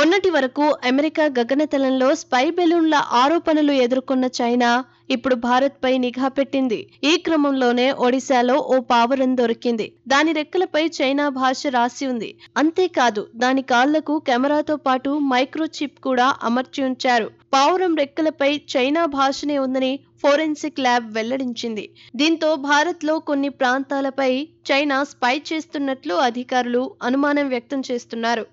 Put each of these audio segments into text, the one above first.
మొన్నటి వరకు America గగనతలంలో spy బెలూన్ల ఆరోపణలు ఎదుర్కొన్న చైనా ఇప్పుడు భారత్పై నిఘా పెట్టింది ఈ క్రమంలోనే ఒడిశాలో ఓ పావురం దొరికింది దాని రెక్కలపై చైనా భాష రాసి ఉంది అంతేకాదు దాని కాళ్లకు కెమెరాతో పాటు మైక్రో చిప్ కూడా అమర్చి ఉంచారు పావురం రెక్కలపై చైనా భాషనే ఉందని ఫోరెన్సిక్ ల్యాబ్ వెల్లడించింది దీంతో భారత్లో కొన్ని ప్రాంతాలపై చైనా స్పై చేస్తున్నట్లు అధికారులు అనుమానం వ్యక్తం చేస్తున్నారు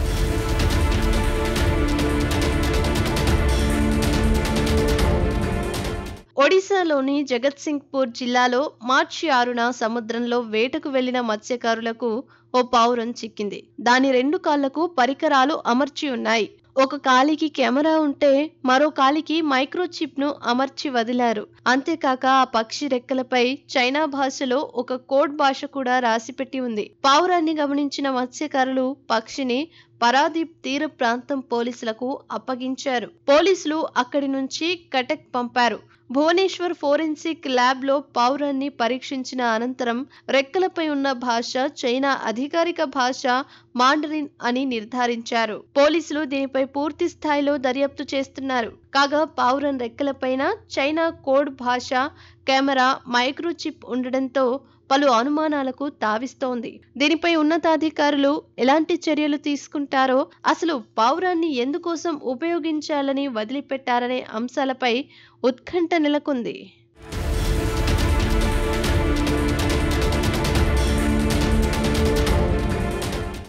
ఒడిశాలోని జగత్సింగ్పూర్ జిల్లాలో మార్చి ఆరున సముద్రంలో వేటకు వెళ్లిన మత్స్యకారులకు ఓ పావురం చిక్కింది దాని రెండు కాళ్లకు పరికరాలు అమర్చి ఉన్నాయి ఒక కాలికి కెమెరా ఉంటే మరో కాలికి మైక్రోచిప్ ను అమర్చి వదిలారు అంతేకాక ఆ పక్షి రెక్కలపై చైనా భాషలో ఒక కోడ్ భాష కూడా రాసిపెట్టి ఉంది పావురాన్ని గమనించిన మత్స్యకారులు పక్షిని పరాదీప్ తీర ప్రాంతం పోలీసులకు అప్పగించారు పోలీసులు అక్కడి నుంచి కటక్ పంపారు భువనేశ్వర్ ఫోరెన్సిక్ ల్యాబ్ లో పౌరాన్ని పరీక్షించిన అనంతరం రెక్కలపై ఉన్న భాష చైనా అధికారిక భాష మాండరిన్ అని నిర్ధారించారు పోలీసులు దీనిపై పూర్తి స్థాయిలో దర్యాప్తు చేస్తున్నారు కాగా పావురం రెక్కలపైన చైనా కోడ్ భాష కెమెరా మైక్రోచిప్ ఉండడంతో పలు అనుమానాలకు తావిస్తోంది దీనిపై ఉన్నతాధికారులు ఎలాంటి చర్యలు తీసుకుంటారో అసలు పావురాన్ని ఎందుకోసం ఉపయోగించాలని వదిలిపెట్టారనే అంశాలపై ఉత్కంఠ నెలకొంది